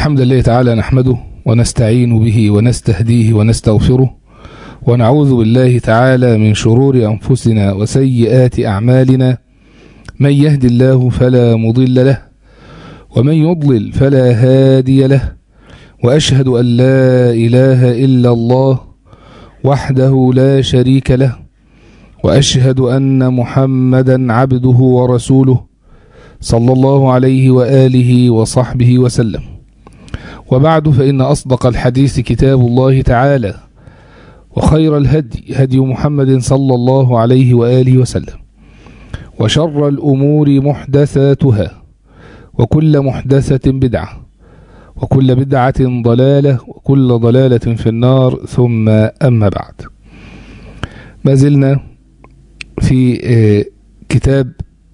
الحمد لله تعالى نحمده ونستعين به ونستهديه ونستغفره ونعوذ بالله تعالى من شرور أنفسنا وسيئات أعمالنا من يهد الله فلا مضل له ومن يضلل فلا هادي له وأشهد أن لا إله إلا الله وحده لا شريك له وأشهد أن محمدا عبده ورسوله صلى الله عليه وآله وصحبه وسلم وبعد فإن أصدق الحديث كتاب الله تعالى وخير الهدي هدي محمد صلى الله عليه وآله وسلم وشر الأمور محدثاتها وكل محدثة بدعة وكل بدعة ضلالة وكل ضلالة في النار ثم أما بعد ما زلنا في كتاب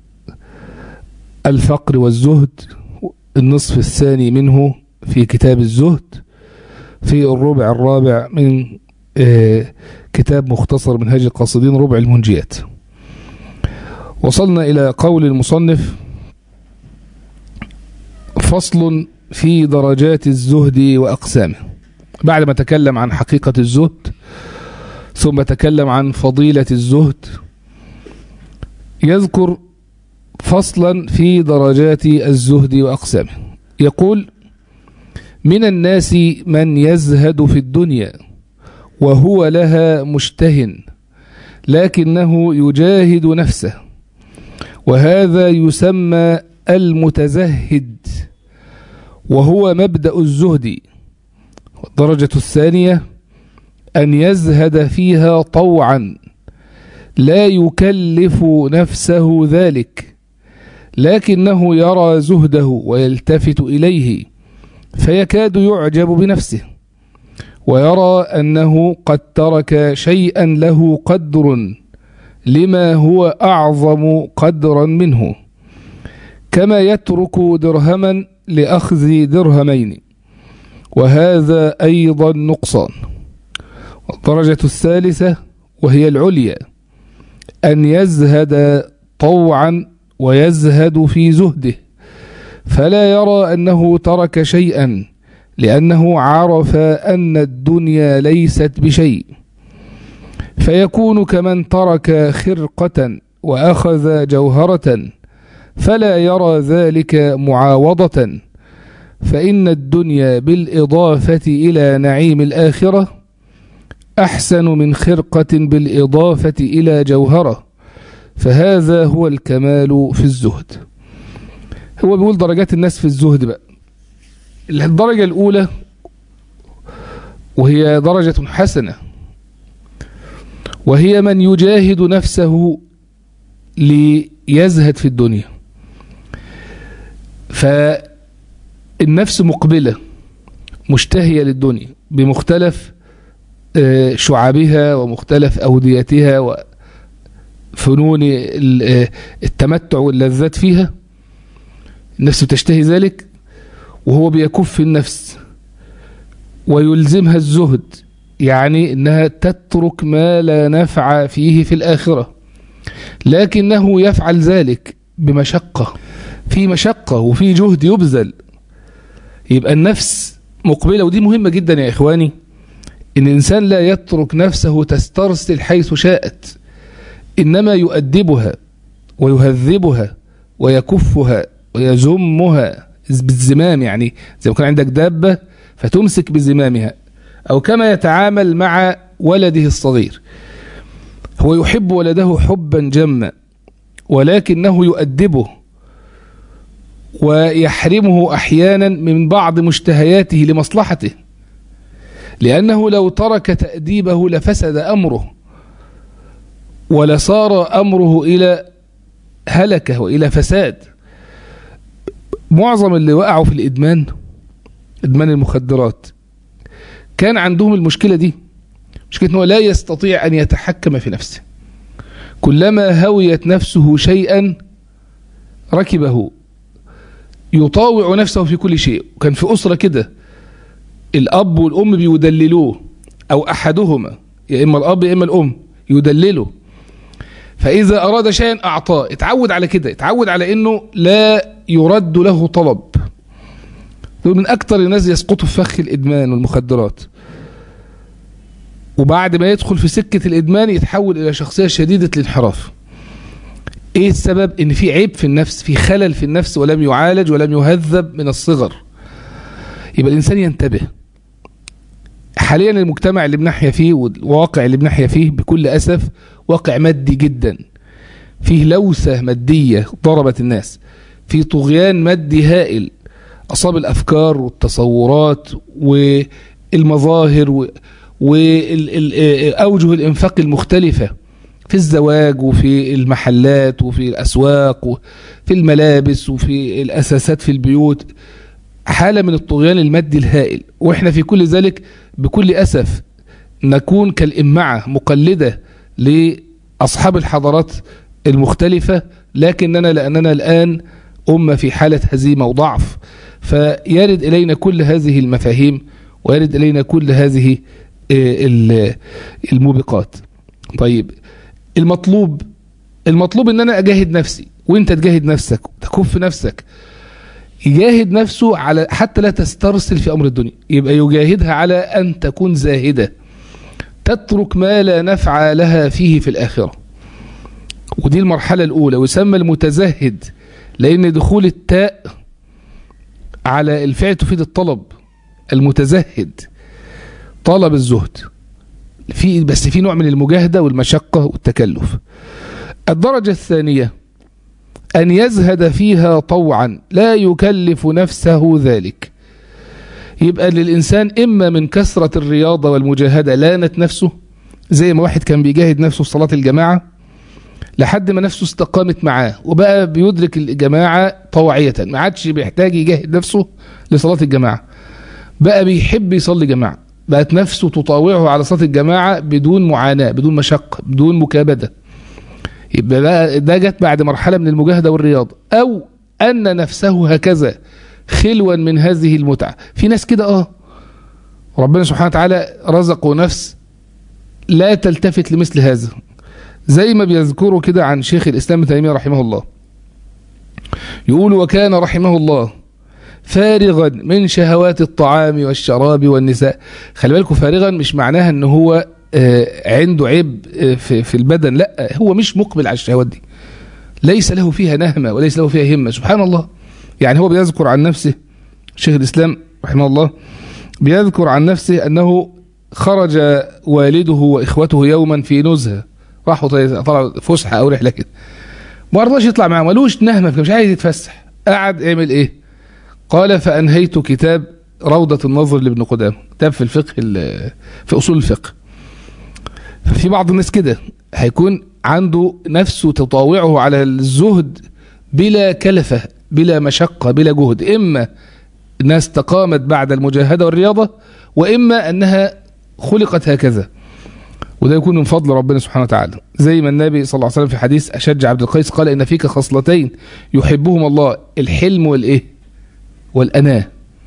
الفقر والزهد النصف الثاني منه في كتاب الزهد في الربع الرابع من كتاب مختصر منهاج القاصدين ربع المنجيات وصلنا إلى قول المصنف فصل في درجات الزهد وأقسامه بعد ما تكلم عن حقيقة الزهد ثم تكلم عن فضيلة الزهد يذكر فصلا في درجات الزهد وأقسامه يقول من الناس من يزهد في الدنيا وهو لها مشتهن لكنه يجاهد نفسه وهذا يسمى المتزهد وهو مبدأ الزهد والدرجة الثانية أن يزهد فيها طوعا لا يكلف نفسه ذلك لكنه يرى زهده ويلتفت إليه فيكاد يعجب بنفسه ويرى أنه قد ترك شيئا له قدر لما هو أعظم قدرا منه كما يترك درهما لأخذ درهمين وهذا أيضا نقصان الدرجة الثالثة وهي العليا أن يزهد طوعا ويزهد في زهده فلا يرى أنه ترك شيئا لأنه عرف أن الدنيا ليست بشيء فيكون كمن ترك خرقة وأخذ جوهرة فلا يرى ذلك معاوضة فإن الدنيا بالإضافة إلى نعيم الآخرة أحسن من خرقة بالإضافة إلى جوهرة فهذا هو الكمال في الزهد هو بيقول درجات الناس في الزهد بقى الدرجة الأولى وهي درجة حسنة وهي من يجاهد نفسه ليزهد في الدنيا فالنفس مقبلة مشتهية للدنيا بمختلف شعابها ومختلف أوديتها وفنون التمتع واللذات فيها النفس تشتهي ذلك وهو بيكف النفس ويلزمها الزهد يعني انها تترك ما لا نفع فيه في الآخرة لكنه يفعل ذلك بمشقة في مشقة وفي جهد يبذل يبقى النفس مقبلة ودي مهمة جدا يا إخواني إن الإنسان لا يترك نفسه تسترسل حيث شاءت إنما يؤدبها ويهذبها ويكفها ويزمها بالزمام يعني زي ما كان عندك دابة فتمسك بزمامها أو كما يتعامل مع ولده الصغير هو يحب ولده حبا جما ولكنه يؤدبه ويحرمه أحيانا من بعض مشتهياته لمصلحته لأنه لو ترك تأديبه لفسد أمره ولصار أمره إلى هلكة وإلى فساد معظم اللي وقعوا في الإدمان إدمان المخدرات كان عندهم المشكلة دي مشكلة أنه لا يستطيع أن يتحكم في نفسه كلما هويت نفسه شيئا ركبه يطاوع نفسه في كل شيء وكان في أسرة كده الأب والأم بيدللوه أو أحدهما يا إما الأب يا إما الأم يدلله فإذا أراد شيئا أعطاه اتعود على كده اتعود على أنه لا يرد له طلب دول من أكتر الناس يسقطوا في فخ الإدمان والمخدرات وبعد ما يدخل في سكة الإدمان يتحول إلى شخصية شديدة الانحراف إيه السبب؟ إن في عيب في النفس في خلل في النفس ولم يعالج ولم يهذب من الصغر يبقى الإنسان ينتبه حاليا المجتمع اللي بنحيا فيه والواقع اللي بنحيا فيه بكل أسف واقع مادي جدا فيه لوثة مادية ضربت الناس في طغيان مادي هائل أصاب الأفكار والتصورات والمظاهر وأوجه الإنفاق المختلفة في الزواج وفي المحلات وفي الأسواق وفي الملابس وفي الأساسات في البيوت حالة من الطغيان المادي الهائل وإحنا في كل ذلك بكل أسف نكون كالإمعة مقلدة لأصحاب الحضارات المختلفة لكننا لأننا الآن أمة في حالة هزيمة وضعف فيرد إلينا كل هذه المفاهيم ويرد إلينا كل هذه الموبقات طيب المطلوب المطلوب ان انا اجاهد نفسي وانت تجاهد نفسك تكف نفسك يجاهد نفسه على حتى لا تسترسل في امر الدنيا يبقى يجاهدها على ان تكون زاهده تترك ما لا نفع لها فيه في الاخره ودي المرحله الاولى ويسمى المتزهد لان دخول التاء على الفعل تفيد الطلب المتزهد طلب الزهد في بس في نوع من المجاهده والمشقه والتكلف الدرجه الثانيه أن يزهد فيها طوعا لا يكلف نفسه ذلك يبقى للإنسان إما من كثرة الرياضة والمجاهدة لانت نفسه زي ما واحد كان بيجاهد نفسه في صلاة الجماعة لحد ما نفسه استقامت معاه وبقى بيدرك الجماعة طوعية ما عادش بيحتاج يجاهد نفسه لصلاة الجماعة بقى بيحب يصلي جماعة بقت نفسه تطاوعه على صلاة الجماعة بدون معاناة بدون مشقة بدون مكابدة يبقى ده جت بعد مرحلة من المجاهدة والرياضة أو أن نفسه هكذا خلوا من هذه المتعة في ناس كده آه ربنا سبحانه وتعالى رزقه نفس لا تلتفت لمثل هذا زي ما بيذكروا كده عن شيخ الإسلام ابن تيمية رحمه الله يقول وكان رحمه الله فارغا من شهوات الطعام والشراب والنساء خلي بالكم فارغا مش معناها ان هو عنده عيب في, في البدن لا هو مش مقبل على الشهوات دي ليس له فيها نهمة وليس له فيها همة سبحان الله يعني هو بيذكر عن نفسه شيخ الإسلام رحمه الله بيذكر عن نفسه أنه خرج والده وإخوته يوما في نزهة راحوا طلعوا فسحة أو رحلة كده ما رضاش يطلع معاهم ملوش نهمة مش عايز يتفسح قعد يعمل إيه قال فأنهيت كتاب روضة النظر لابن قدامه كتاب في الفقه في أصول الفقه ففي بعض الناس كده هيكون عنده نفسه تطاوعه على الزهد بلا كلفة بلا مشقة بلا جهد إما أنها استقامت بعد المجاهدة والرياضة وإما أنها خلقت هكذا وده يكون من فضل ربنا سبحانه وتعالى زي ما النبي صلى الله عليه وسلم في حديث أشج عبد القيس قال إن فيك خصلتين يحبهم الله الحلم والإيه والأناة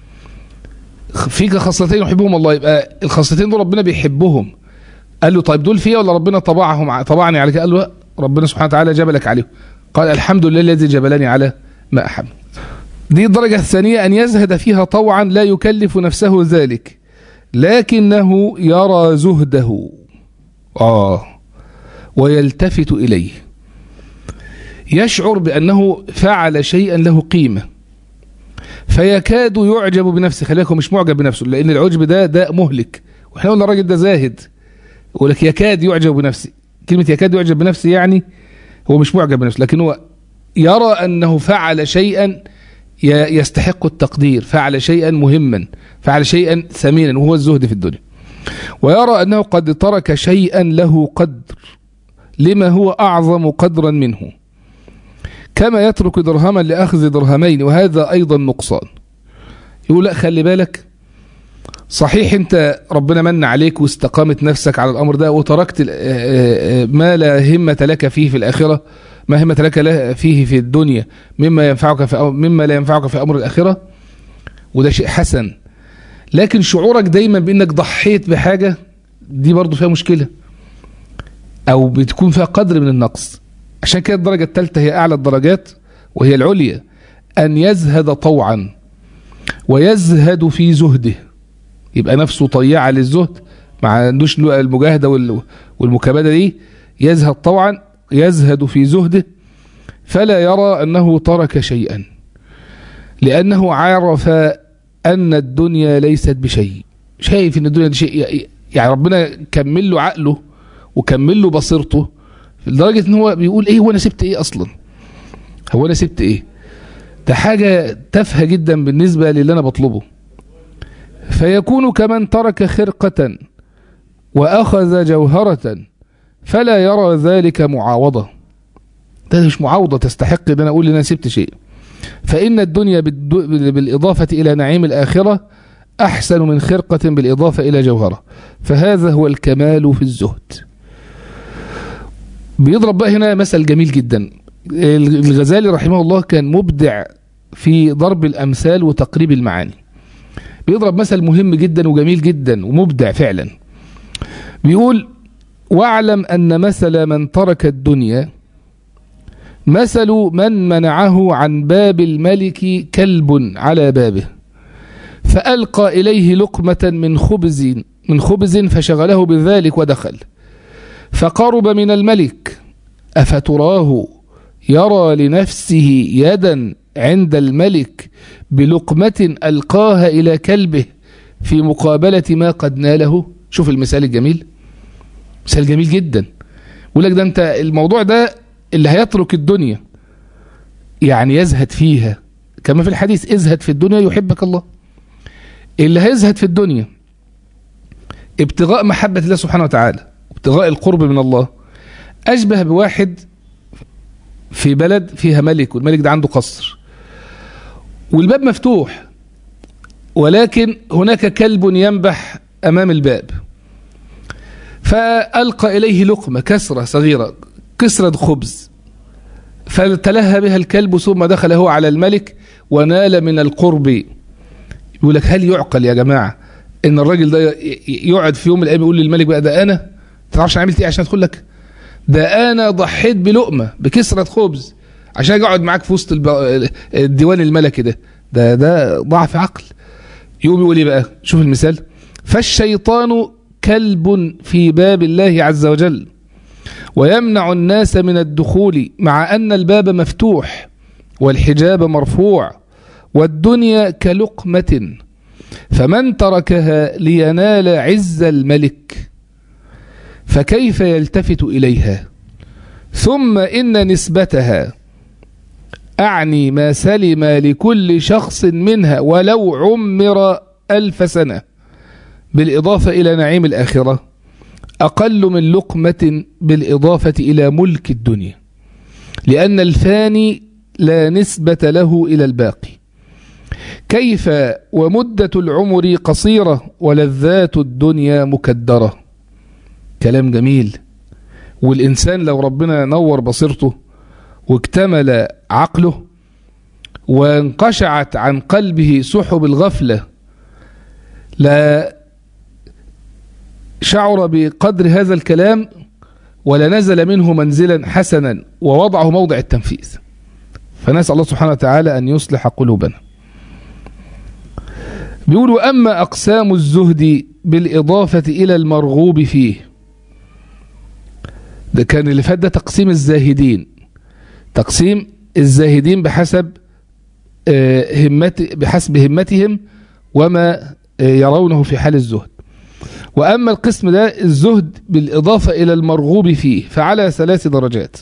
فيك خصلتين يحبهم الله يبقى الخصلتين دول ربنا بيحبهم قال له طيب دول فيا ولا ربنا طبعهم طبعني على كده قال له ربنا سبحانه وتعالى جبلك عليهم قال الحمد لله الذي جبلني على ما أحب دي الدرجة الثانية أن يزهد فيها طوعا لا يكلف نفسه ذلك لكنه يرى زهده آه ويلتفت إليه يشعر بأنه فعل شيئا له قيمة فيكاد يعجب بنفسه خلي بالكم مش معجب بنفسه لأن العجب ده داء مهلك واحنا قلنا الراجل ده زاهد يقول لك يكاد يعجب بنفسه كلمة يكاد يعجب بنفسه يعني هو مش معجب بنفسه لكن هو يرى أنه فعل شيئا يستحق التقدير فعل شيئا مهما فعل شيئا ثمينا وهو الزهد في الدنيا ويرى أنه قد ترك شيئا له قدر لما هو أعظم قدرا منه كما يترك درهما لأخذ درهمين وهذا أيضا نقصان يقول لا خلي بالك صحيح انت ربنا من عليك واستقامت نفسك على الامر ده وتركت ما لا همة لك فيه في الاخرة ما همة لك فيه في الدنيا مما ينفعك في مما لا ينفعك في امر الاخرة وده شيء حسن لكن شعورك دايما بانك ضحيت بحاجة دي برضو فيها مشكلة او بتكون فيها قدر من النقص عشان كده الدرجة الثالثة هي اعلى الدرجات وهي العليا ان يزهد طوعا ويزهد في زهده يبقى نفسه طيعة للزهد ما عندوش المجاهدة وال- والمكابدة دي يزهد طبعا يزهد في زهده فلا يرى أنه ترك شيئا لأنه عرف أن الدنيا ليست بشيء شايف أن الدنيا دي شيء يعني ربنا كمل له عقله وكمل له بصيرته لدرجة أن هو بيقول إيه هو أنا سبت إيه أصلا هو أنا سبت إيه ده حاجة تافهة جدا بالنسبة للي أنا بطلبه فيكون كمن ترك خرقة وأخذ جوهرة فلا يرى ذلك معاوضة ده مش معاوضة تستحق ان انا اقول ان انا سبت شيء فإن الدنيا بالد- بالإضافة إلى نعيم الآخرة أحسن من خرقة بالإضافة إلى جوهرة فهذا هو الكمال في الزهد بيضرب بقى هنا مثل جميل جدا الغزالي رحمه الله كان مبدع في ضرب الأمثال وتقريب المعاني بيضرب مثل مهم جدا وجميل جدا ومبدع فعلا بيقول واعلم أن مثل من ترك الدنيا مثل من منعه عن باب الملك كلب على بابه فألقى إليه لقمة من خبز من خبز فشغله بذلك ودخل فقرب من الملك أفتراه يرى لنفسه يدا عند الملك بلقمة ألقاها إلى كلبه في مقابلة ما قد ناله شوف المثال الجميل مثال جميل جدا يقول لك ده انت الموضوع ده اللي هيترك الدنيا يعني يزهد فيها كما في الحديث ازهد في الدنيا يحبك الله اللي هيزهد في الدنيا ابتغاء محبة الله سبحانه وتعالى ابتغاء القرب من الله أشبه بواحد في بلد فيها ملك والملك ده عنده قصر والباب مفتوح ولكن هناك كلب ينبح أمام الباب فألقى إليه لقمة كسرة صغيرة كسرة خبز فالتلهى بها الكلب ثم دخل هو على الملك ونال من القرب يقول لك هل يعقل يا جماعة ان الراجل ده يقعد في يوم من الايام يقول للملك بقى ده انا تعرفش عملت ايه عشان ادخل لك ده انا ضحيت بلقمة بكسرة خبز عشان اجي اقعد معاك في وسط الب- الديوان الملكي ده ده ده ضعف عقل يقوم يقول ايه بقى شوف المثال فالشيطان كلب في باب الله عز وجل ويمنع الناس من الدخول مع أن الباب مفتوح والحجاب مرفوع والدنيا كلقمة فمن تركها لينال عز الملك فكيف يلتفت إليها ثم إن نسبتها أعني ما سلم لكل شخص منها ولو عمر ألف سنة بالإضافة إلى نعيم الآخرة أقل من لقمة بالإضافة إلى ملك الدنيا لأن الفاني لا نسبة له إلى الباقي كيف ومدة العمر قصيرة ولذات الدنيا مكدرة كلام جميل والإنسان لو ربنا نور بصيرته واكتمل عقله وانقشعت عن قلبه سحب الغفلة لا شعر بقدر هذا الكلام ولا نزل منه منزلا حسنا ووضعه موضع التنفيذ فنسأل الله سبحانه وتعالى أن يصلح قلوبنا بيقولوا أما أقسام الزهد بالإضافة إلى المرغوب فيه ده كان اللي فات ده تقسيم الزاهدين تقسيم الزاهدين بحسب آه، همت بحسب همتهم وما آه، يرونه في حال الزهد وأما القسم ده الزهد بالإضافة إلى المرغوب فيه فعلى ثلاث درجات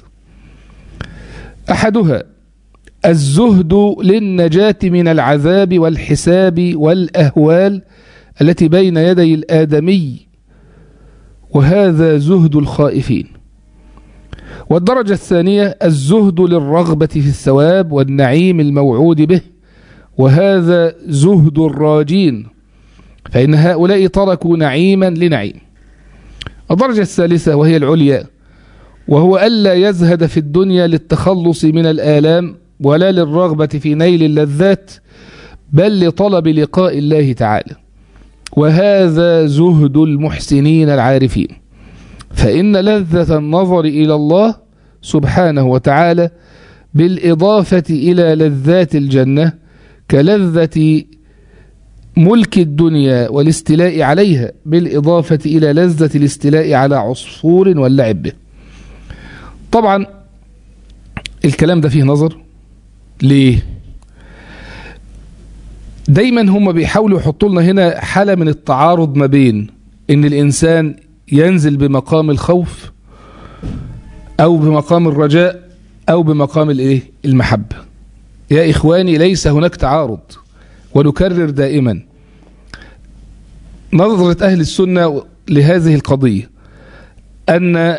أحدها الزهد للنجاة من العذاب والحساب والأهوال التي بين يدي الآدمي وهذا زهد الخائفين والدرجة الثانية الزهد للرغبة في الثواب والنعيم الموعود به وهذا زهد الراجين فإن هؤلاء تركوا نعيما لنعيم الدرجة الثالثة وهي العليا وهو ألا يزهد في الدنيا للتخلص من الآلام ولا للرغبة في نيل اللذات بل لطلب لقاء الله تعالى وهذا زهد المحسنين العارفين فإن لذة النظر إلى الله سبحانه وتعالى بالإضافة إلى لذات الجنة كلذة ملك الدنيا والاستيلاء عليها بالإضافة إلى لذة الاستيلاء على عصفور واللعب به طبعا الكلام ده فيه نظر ليه دايما هم بيحاولوا يحطوا لنا هنا حالة من التعارض ما بين ان الانسان ينزل بمقام الخوف او بمقام الرجاء او بمقام الايه المحبة يا اخواني ليس هناك تعارض ونكرر دائما نظرة اهل السنة لهذه القضية ان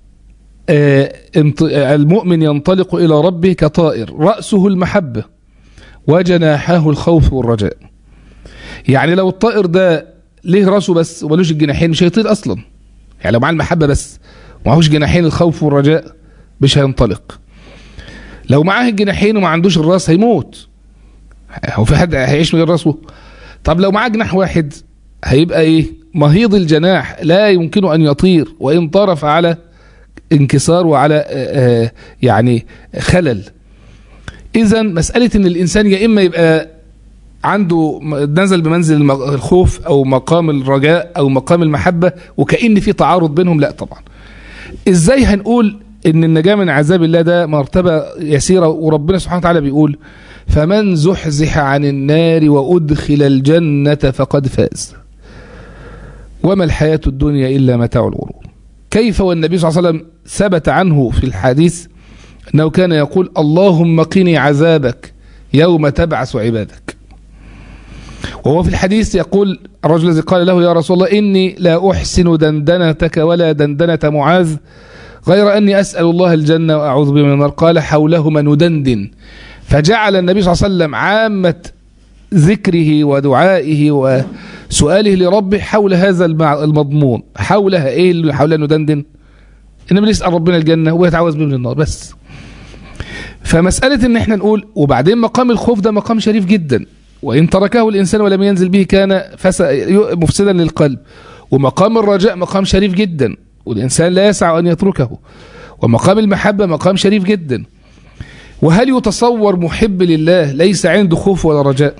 المؤمن ينطلق إلى ربه كطائر رأسه المحبة وجناحاه الخوف والرجاء يعني لو الطائر ده ليه راسه بس ومالوش الجناحين مش هيطير أصلا يعني لو معاه المحبة بس ومعهوش جناحين الخوف والرجاء مش هينطلق لو معاه الجناحين وما عندوش الراس هيموت هو في حد هيعيش من غير راسه طب لو معاه جناح واحد هيبقى ايه مهيض الجناح لا يمكن ان يطير وان طار فعلى انكسار وعلى يعني خلل اذا مسألة ان الانسان يا اما يبقى عنده نزل بمنزل الخوف او مقام الرجاء او مقام المحبة وكأن في تعارض بينهم لا طبعا ازاي هنقول ان النجاة من عذاب الله ده مرتبة يسيرة وربنا سبحانه وتعالى بيقول فمن زحزح عن النار وأدخل الجنة فقد فاز وما الحياة الدنيا إلا متاع الغرور كيف والنبي صلى الله عليه وسلم ثبت عنه في الحديث أنه كان يقول اللهم قني عذابك يوم تبعث عبادك وهو في الحديث يقول الرجل الذي قال له يا رسول الله إني لا أحسن دندنتك ولا دندنة معاذ غير أني أسأل الله الجنة وأعوذ بي من النار قال حولهما ندندن فجعل النبي صلى الله عليه وسلم عامة ذكره ودعائه وسؤاله لربه حول هذا المضمون حولها ايه اللي حولها ندندن انما يسال ربنا الجنه ويتعوذ به من النار بس فمساله ان احنا نقول وبعدين مقام الخوف ده مقام شريف جدا وان تركه الانسان ولم ينزل به كان مفسدا للقلب ومقام الرجاء مقام شريف جدا والانسان لا يسع ان يتركه ومقام المحبه مقام شريف جدا وهل يتصور محب لله ليس عنده خوف ولا رجاء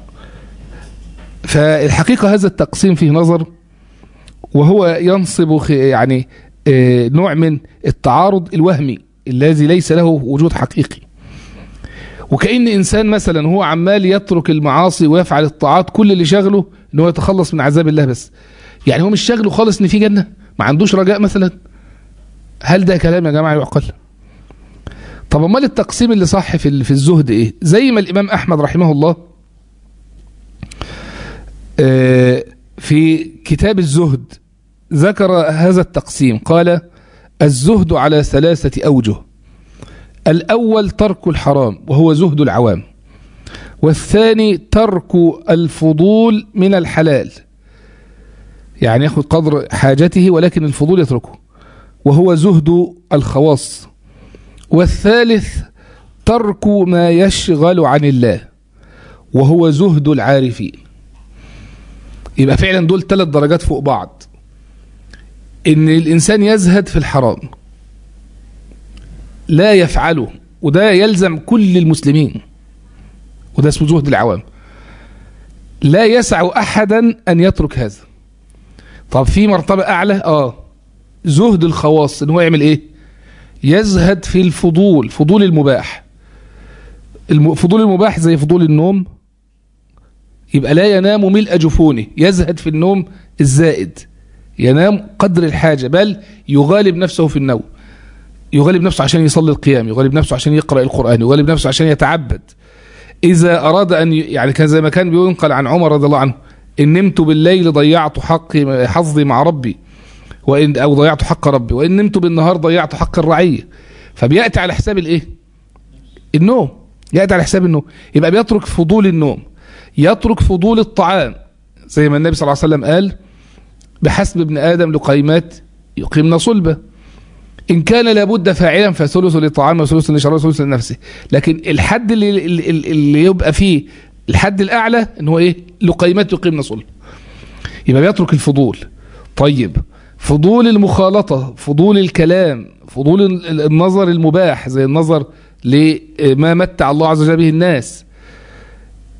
فالحقيقة هذا التقسيم فيه نظر وهو ينصب يعني نوع من التعارض الوهمي الذي ليس له وجود حقيقي وكأن إنسان مثلا هو عمال يترك المعاصي ويفعل الطاعات كل اللي شغله ان هو يتخلص من عذاب الله بس يعني هو مش شغله خالص ان في جنة ما عندوش رجاء مثلا هل ده كلام يا جماعة يعقل طب امال التقسيم اللي صح في في الزهد ايه زي ما الامام احمد رحمه الله في كتاب الزهد ذكر هذا التقسيم قال الزهد على ثلاثة أوجه الأول ترك الحرام وهو زهد العوام والثاني ترك الفضول من الحلال يعني ياخذ قدر حاجته ولكن الفضول يتركه وهو زهد الخواص والثالث ترك ما يشغل عن الله وهو زهد العارفين يبقى فعلا دول ثلاث درجات فوق بعض ان الانسان يزهد في الحرام لا يفعله وده يلزم كل المسلمين وده اسمه زهد العوام لا يسع احدا ان يترك هذا طب في مرتبة اعلى اه زهد الخواص ان هو يعمل ايه يزهد في الفضول فضول المباح فضول المباح زي فضول النوم يبقى لا ينام ملء جفونه يزهد في النوم الزائد ينام قدر الحاجة بل يغالب نفسه في النوم يغالب نفسه عشان يصلي القيام يغالب نفسه عشان يقرأ القرآن يغالب نفسه عشان يتعبد إذا أراد أن يعني كان زي ما كان بينقل عن عمر رضي الله عنه إن نمت بالليل ضيعت حقي حظي مع ربي وإن أو ضيعت حق ربي وإن نمت بالنهار ضيعت حق الرعية فبيأتي على حساب الإيه النوم يأتي على حساب النوم يبقى بيترك فضول النوم يترك فضول الطعام زي ما النبي صلى الله عليه وسلم قال بحسب ابن آدم لقيمات يقيمنا صلبة إن كان لابد فاعلا فثلث لطعام وثلث لشراب وثلث لنفسه لكن الحد اللي, اللي, اللي يبقى فيه الحد الأعلى إن هو إيه لقيمات يقيمنا صلبة يبقى بيترك الفضول طيب فضول المخالطة فضول الكلام فضول النظر المباح زي النظر لما متع الله عز وجل به الناس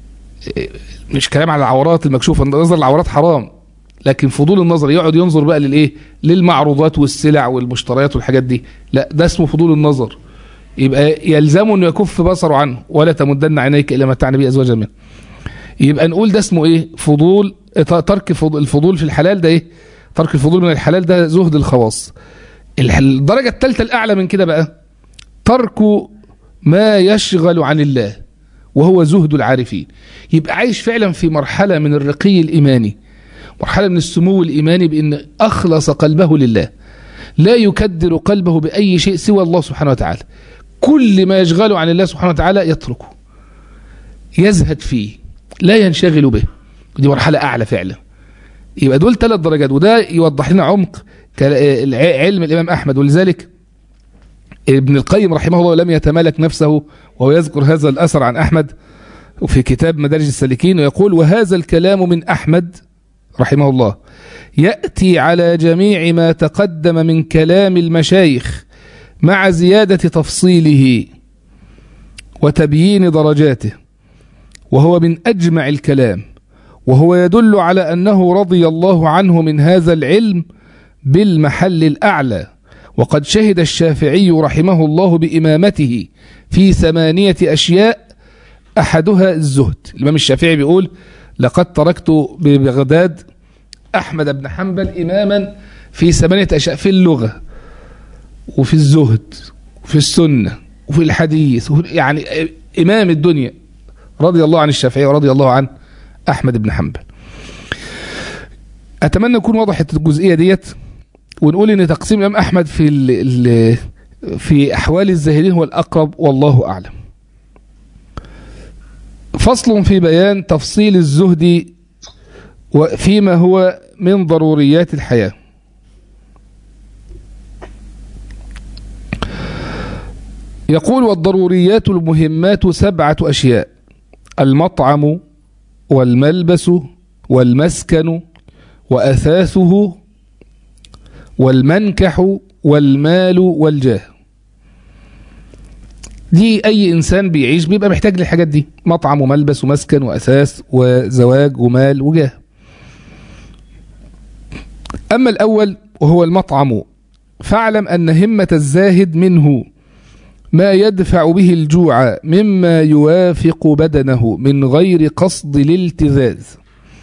مش كلام على العورات المكشوفة النظر العورات حرام لكن فضول النظر يقعد ينظر بقى للايه للمعروضات والسلع والمشتريات والحاجات دي لا ده اسمه فضول النظر يبقى يلزمه انه يكف بصره عنه ولا تمدن عينيك الى ما متعنا به ازواجا منه يبقى نقول ده اسمه ايه فضول ترك الفضول في الحلال ده ايه ترك الفضول من الحلال ده زهد الخواص الدرجة الثالثة الأعلى من كده بقى ترك ما يشغل عن الله وهو زهد العارفين يبقى عايش فعلا في مرحلة من الرقي الإيماني مرحلة من السمو الإيماني بأن أخلص قلبه لله لا يكدر قلبه بأي شيء سوى الله سبحانه وتعالى كل ما يشغله عن الله سبحانه وتعالى يتركه يزهد فيه لا ينشغل به دي مرحلة أعلى فعلا يبقى دول ثلاث درجات وده يوضح لنا عمق علم الإمام أحمد ولذلك ابن القيم رحمه الله لم يتمالك نفسه وهو يذكر هذا الأثر عن أحمد في كتاب مدارج السالكين ويقول وهذا الكلام من أحمد رحمه الله يأتي على جميع ما تقدم من كلام المشايخ مع زيادة تفصيله وتبيين درجاته وهو من أجمع الكلام وهو يدل على أنه رضي الله عنه من هذا العلم بالمحل الأعلى وقد شهد الشافعي رحمه الله بإمامته في ثمانية أشياء أحدها الزهد الإمام الشافعي بيقول لقد تركت ببغداد أحمد بن حنبل إماما في ثمانية أشياء في اللغة وفي الزهد وفي السنة وفي الحديث يعني إمام الدنيا رضي الله عن الشافعي ورضي الله عن أحمد بن حنبل أتمنى يكون وضحت الجزئية ديت ونقول ان تقسيم الامام احمد في ال ال في احوال الزاهدين هو الاقرب والله اعلم فصل في بيان تفصيل الزهد فيما هو من ضروريات الحياة يقول والضروريات المهمات سبعة أشياء المطعم والملبس والمسكن وأثاثه والمنكح والمال والجاه دي أي إنسان بيعيش بيبقى محتاج للحاجات دي مطعم وملبس ومسكن وأساس وزواج ومال وجاه أما الأول وهو المطعم فاعلم أن همة الزاهد منه ما يدفع به الجوع مما يوافق بدنه من غير قصد الالتذاذ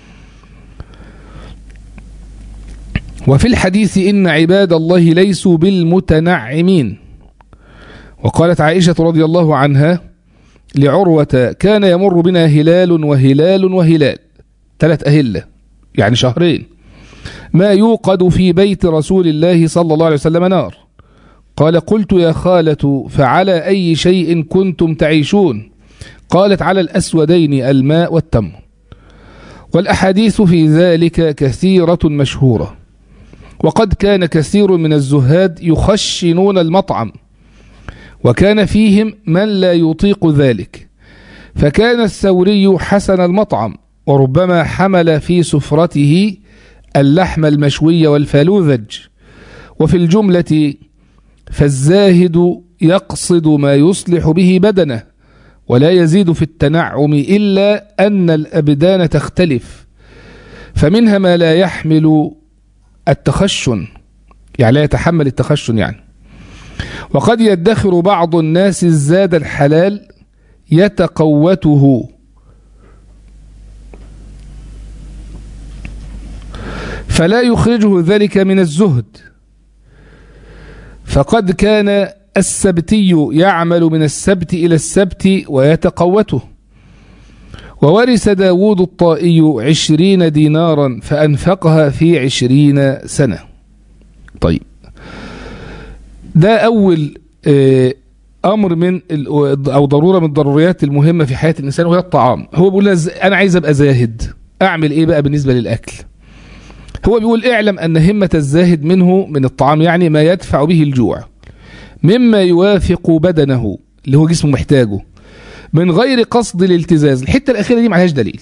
وفي الحديث إن عباد الله ليسوا بالمتنعمين وقالت عائشة رضي الله عنها لعروة كان يمر بنا هلال وهلال وهلال ثلاث أهلة يعني شهرين ما يوقد في بيت رسول الله صلى الله عليه وسلم نار قال قلت يا خالة فعلى أي شيء كنتم تعيشون قالت على الأسودين الماء والتمر والأحاديث في ذلك كثيرة مشهورة وقد كان كثير من الزهاد يخشنون المطعم وكان فيهم من لا يطيق ذلك فكان الثوري حسن المطعم وربما حمل في سفرته اللحم المشوي والفالوذج وفي الجملة فالزاهد يقصد ما يصلح به بدنه ولا يزيد في التنعم إلا أن الأبدان تختلف فمنها ما لا يحمل التخشن يعني لا يتحمل التخشن يعني وقد يدخر بعض الناس الزاد الحلال يتقوته فلا يخرجه ذلك من الزهد فقد كان السبتي يعمل من السبت إلى السبت ويتقوته وورث داود الطائي عشرين دينارا فأنفقها في عشرين سنة طيب ده أول أمر من أو ضرورة من الضروريات المهمة في حياة الإنسان وهي الطعام هو بيقول أنا عايز أبقى زاهد أعمل إيه بقى بالنسبة للأكل هو بيقول اعلم أن همة الزاهد منه من الطعام يعني ما يدفع به الجوع مما يوافق بدنه اللي هو جسمه محتاجه من غير قصد الالتزاز الحتة الأخيرة دي معلهاش دليل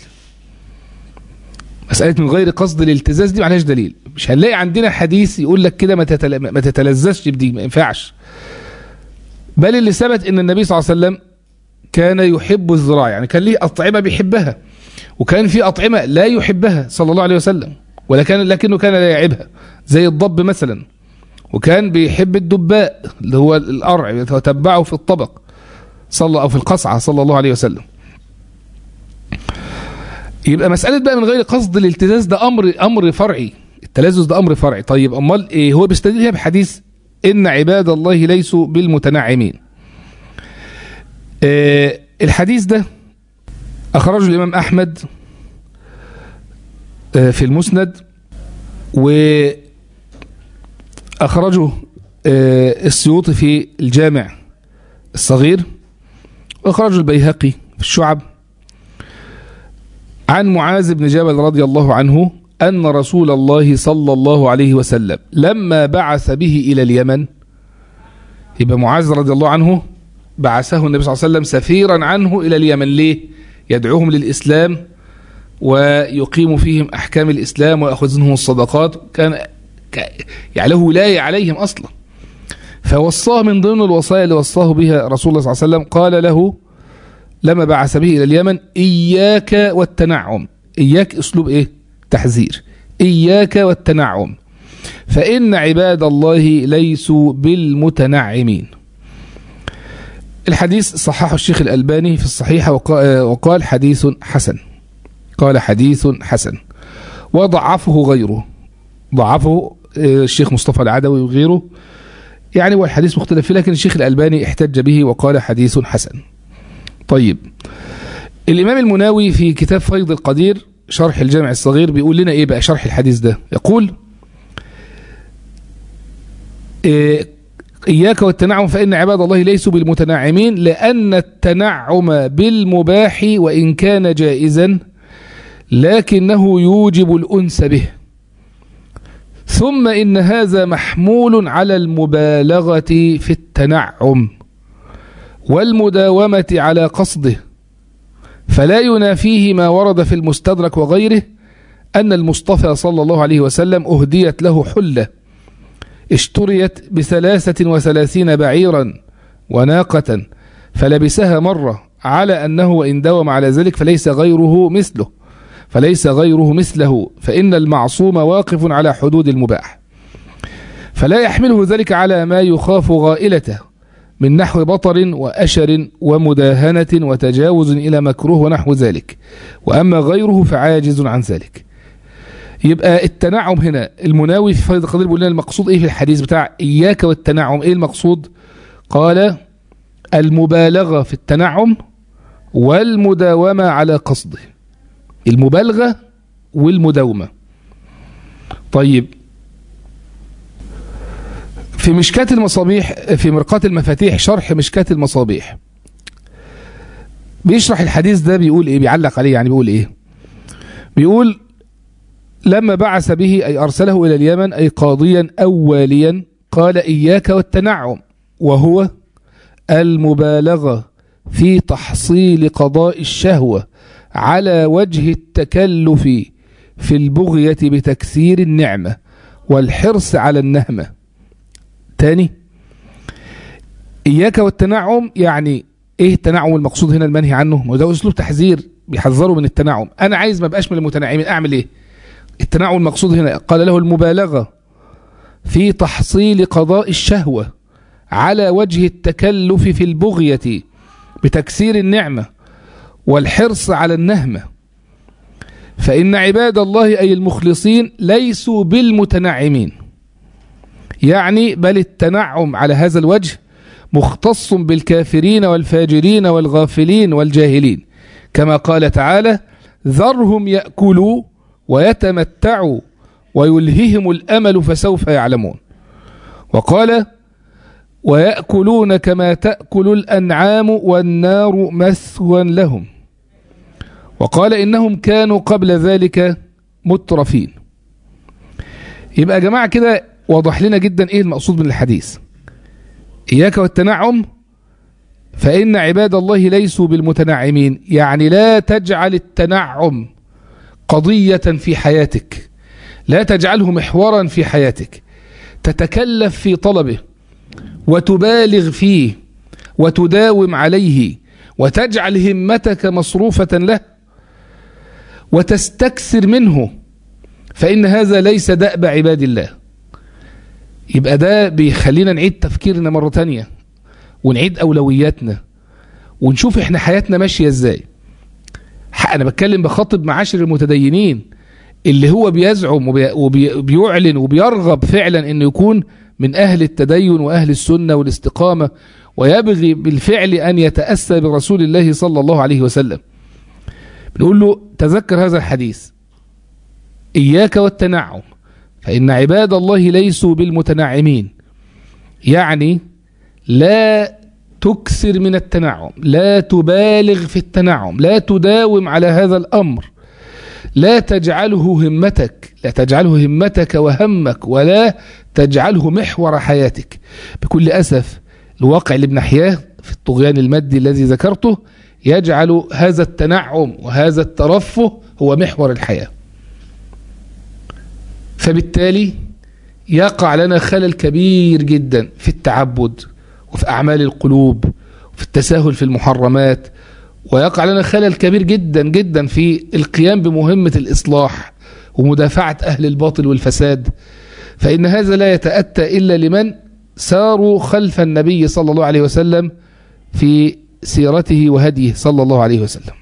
مسألة من غير قصد الالتزاز دي معلهاش دليل مش هنلاقي عندنا حديث يقول لك كده ما, تتل... ما تتلذذش بدي ما ينفعش بل اللي ثبت ان النبي صلى الله عليه وسلم كان يحب الزراعة يعني كان ليه أطعمة بيحبها وكان في أطعمة لا يحبها صلى الله عليه وسلم ولكن لكنه كان لا يعيبها زي الضب مثلا وكان بيحب الدباء اللي هو القرع يتبعه في الطبق صلى أو في القصعة صلى الله عليه وسلم يبقى مسألة بقى من غير قصد الالتزاز ده أمر أمر فرعي التلذذ ده أمر فرعي طيب أمال إيه هو بيستدل بحديث إن عباد الله ليسوا بالمتنعمين آه الحديث ده أخرجه الإمام أحمد آه في المسند وأخرجه آه السيوطي في الجامع الصغير وأخرجه البيهقي في الشعب عن معاذ بن جبل رضي الله عنه أن رسول الله صلى الله عليه وسلم لما بعث به إلى اليمن يبقى معاذ رضي الله عنه بعثه النبي صلى الله عليه وسلم سفيرا عنه إلى اليمن ليه يدعوهم للإسلام ويقيم فيهم أحكام الإسلام ويأخذ منهم الصدقات كان يعني له ولاية عليهم أصلا فوصاه من ضمن الوصايا اللي وصاه بها رسول الله صلى الله عليه وسلم قال له لما بعث به إلى اليمن إياك والتنعم إياك أسلوب إيه تحذير إياك والتنعم فإن عباد الله ليسوا بالمتنعمين الحديث صححه الشيخ الألباني في الصحيحة وقال حديث حسن قال حديث حسن وضعفه غيره ضعفه الشيخ مصطفى العدوي وغيره يعني هو الحديث مختلف فيه لكن الشيخ الألباني احتج به وقال حديث حسن طيب الإمام المناوي في كتاب فيض القدير شرح الجامع الصغير بيقول لنا إيه بقى شرح الحديث ده يقول إيه إياك والتنعم فإن عباد الله ليسوا بالمتنعمين لأن التنعم بالمباح وإن كان جائزا لكنه يوجب الأنس به ثم إن هذا محمول على المبالغة في التنعم والمداومة على قصده فلا ينافيه ما ورد في المستدرك وغيره أن المصطفى صلى الله عليه وسلم أهديت له حلة اشتريت بثلاثة وثلاثين بعيرا وناقة فلبسها مرة على أنه وإن داوم على ذلك فليس غيره مثله فليس غيره مثله فإن المعصوم واقف على حدود المباح فلا يحمله ذلك على ما يخاف غائلته من نحو بطر وأشر ومداهنة وتجاوز إلى مكروه ونحو ذلك وأما غيره فعاجز عن ذلك يبقى التنعم هنا المناوي في فيض القدير بيقول لنا المقصود ايه في الحديث بتاع اياك والتنعم ايه المقصود قال المبالغة في التنعم والمداومة على قصده المبالغة والمداومة طيب في مشكاة المصابيح في مرقاة المفاتيح شرح مشكاة المصابيح بيشرح الحديث ده بيقول ايه بيعلق عليه يعني بيقول ايه بيقول لما بعث به أي أرسله إلى اليمن أي قاضيا أو واليا قال إياك والتنعم وهو المبالغة في تحصيل قضاء الشهوة على وجه التكلف في البغية بتكثير النعمة والحرص على النهمة تاني إياك والتنعم يعني إيه التنعم المقصود هنا المنهي عنه ما ده أسلوب تحذير بيحذروا من التنعم أنا عايز ما بقاش من المتنعمين أعمل إيه التنعم المقصود هنا قال له المبالغة في تحصيل قضاء الشهوة على وجه التكلف في البغية بتكسير النعمة والحرص على النهمة فإن عباد الله أي المخلصين ليسوا بالمتنعمين يعني بل التنعم على هذا الوجه مختص بالكافرين والفاجرين والغافلين والجاهلين كما قال تعالى ذرهم يأكلوا ويتمتعوا ويلههم الأمل فسوف يعلمون وقال ويأكلون كما تأكل الأنعام والنار مثوى لهم وقال إنهم كانوا قبل ذلك مترفين يبقى يا جماعة كده وضح لنا جدا إيه المقصود من الحديث إياك والتنعم فإن عباد الله ليسوا بالمتنعمين يعني لا تجعل التنعم قضية في حياتك لا تجعله محورا في حياتك تتكلف في طلبه وتبالغ فيه وتداوم عليه وتجعل همتك مصروفة له وتستكثر منه فإن هذا ليس دأب عباد الله يبقى ده بيخلينا نعيد تفكيرنا مرة تانية ونعيد أولوياتنا ونشوف احنا حياتنا ماشية ازاي انا بتكلم بخاطب معاشر المتدينين اللي هو بيزعم وبيعلن وبيرغب فعلا انه يكون من اهل التدين واهل السنة والاستقامة ويبغي بالفعل ان يتأسى برسول الله صلى الله عليه وسلم بنقول له تذكر هذا الحديث إياك والتنعم فإن عباد الله ليسوا بالمتنعمين يعني لا تكثر من التنعم لا تبالغ في التنعم لا تداوم على هذا الأمر لا تجعله همتك لا تجعله همتك وهمك ولا تجعله محور حياتك بكل أسف الواقع اللي بنحياه في الطغيان المادي الذي ذكرته يجعل هذا التنعم وهذا الترفه هو محور الحياة فبالتالي يقع لنا خلل كبير جدا في التعبد وفي أعمال القلوب وفي التساهل في المحرمات ويقع لنا خلل كبير جدا جدا في القيام بمهمة الإصلاح ومدافعة أهل الباطل والفساد فإن هذا لا يتأتى إلا لمن ساروا خلف النبي صلى الله عليه وسلم في سيرته وهديه صلى الله عليه وسلم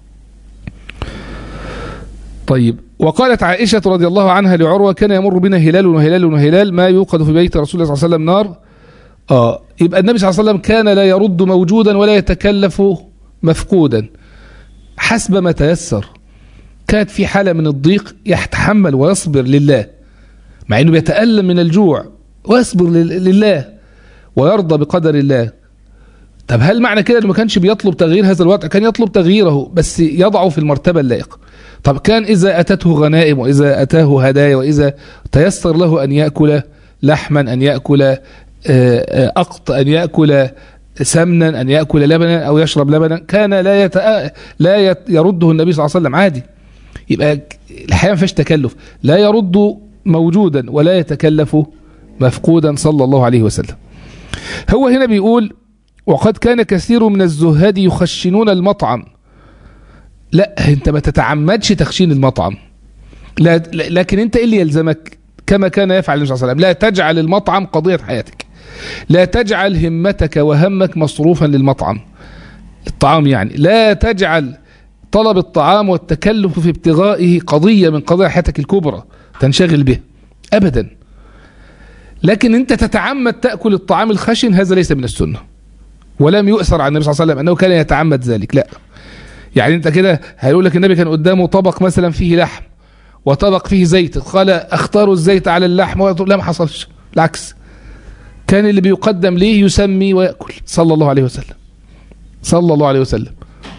طيب وقالت عائشة رضي الله عنها لعروة كان يمر بنا هلال وهلال وهلال ما يوقد في بيت رسول الله صلى الله عليه وسلم نار آه يبقى النبي صلى الله عليه وسلم كان لا يرد موجودا ولا يتكلف مفقودا حسب ما تيسر كانت في حالة من الضيق يتحمل ويصبر لله مع انه بيتألم من الجوع ويصبر لله ويرضى بقدر الله طب هل معنى كده انه ما كانش بيطلب تغيير هذا الوضع كان يطلب تغييره بس يضعه في المرتبة اللائقة طب كان إذا أتته غنائم وإذا أتاه هدايا وإذا تيسر له أن يأكل لحما أن يأكل أقط أن يأكل سمنا أن يأكل لبنا أو يشرب لبنا كان لا يتأ... لا يرده النبي صلى الله عليه وسلم عادي يبقى الحياة ما فيهاش تكلف لا يرد موجودا ولا يتكلف مفقودا صلى الله عليه وسلم هو هنا بيقول وقد كان كثير من الزهاد يخشنون المطعم لا انت ما تتعمدش تخشين المطعم لا لكن انت ايه اللي يلزمك كما كان يفعل النبي صلى الله عليه وسلم لا تجعل المطعم قضية حياتك لا تجعل همتك وهمك مصروفا للمطعم الطعام يعني لا تجعل طلب الطعام والتكلف في ابتغائه قضية من قضايا حياتك الكبرى تنشغل به أبدا لكن أنت تتعمد تأكل الطعام الخشن هذا ليس من السنة ولم يؤثر عن النبي صلى الله عليه وسلم أنه كان يتعمد ذلك لا يعني أنت كده هيقول لك النبي كان قدامه طبق مثلا فيه لحم وطبق فيه زيت قال اختاروا الزيت على اللحم لا ما حصلش العكس كان اللي بيقدم ليه يسمي ويأكل صلى الله عليه وسلم صلى الله عليه وسلم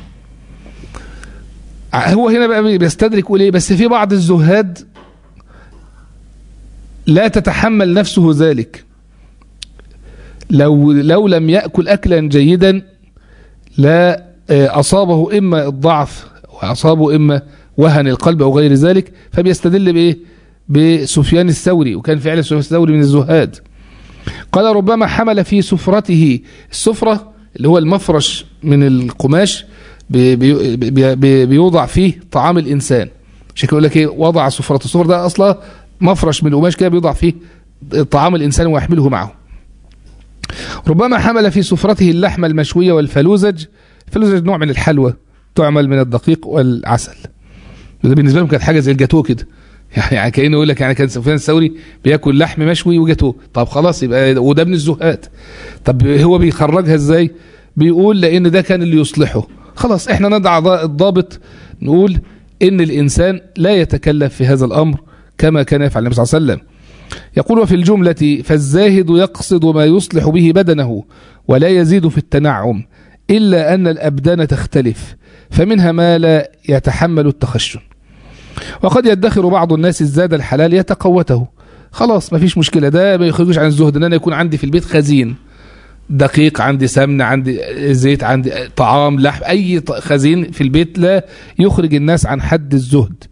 هو هنا بقى بيستدرك يقول ايه بس في بعض الزهاد لا تتحمل نفسه ذلك لو لو لم يأكل أكلا جيدا لا أصابه إما الضعف وأصابه إما وهن القلب أو غير ذلك فبيستدل بإيه بسفيان الثوري وكان فعلا سفيان الثوري من الزهاد قال ربما حمل في سفرته السفرة اللي هو المفرش من القماش بي بي بي بيوضع فيه طعام الإنسان عشان يقول لك ايه وضع سفرة السفرة ده أصلا مفرش من القماش كده بيوضع فيه طعام الإنسان ويحمله معه ربما حمل في سفرته اللحم المشوية والفلوزج الفلوزج نوع من الحلوى تعمل من الدقيق والعسل ده بالنسبة لهم كانت حاجة زي الجاتوه كده يعني كأنه يقول لك يعني كان سفيان الثوري بياكل لحم مشوي وجاتوه طب خلاص يبقى وده من الزهاد طب هو بيخرجها ازاي بيقول لان ده كان اللي يصلحه خلاص احنا نضع الضابط نقول ان الانسان لا يتكلف في هذا الامر كما كان يفعل النبي صلى الله عليه وسلم يقول وفي الجملة فالزاهد يقصد ما يصلح به بدنه ولا يزيد في التنعم إلا أن الأبدان تختلف فمنها ما لا يتحمل التخشن وقد يدخر بعض الناس الزاد الحلال يتقوته خلاص ما فيش مشكلة ده ما يخرجوش عن الزهد ان انا يكون عندي في البيت خزين دقيق عندي سمن عندي زيت عندي طعام لحم اي خزين في البيت لا يخرج الناس عن حد الزهد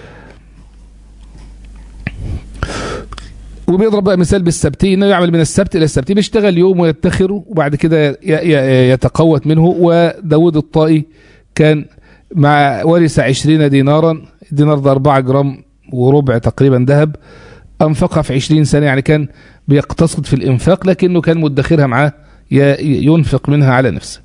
وبيضرب بقى مثال بالسبتي انه يعمل من السبت الى السبت بيشتغل يوم ويدخره وبعد كده يتقوت منه وداود الطائي كان مع ورث عشرين دينارا الدينار ده أربعة جرام وربع تقريبا ذهب أنفقها في عشرين سنة يعني كان بيقتصد في الإنفاق لكنه كان مدخرها معاه ينفق منها على نفسه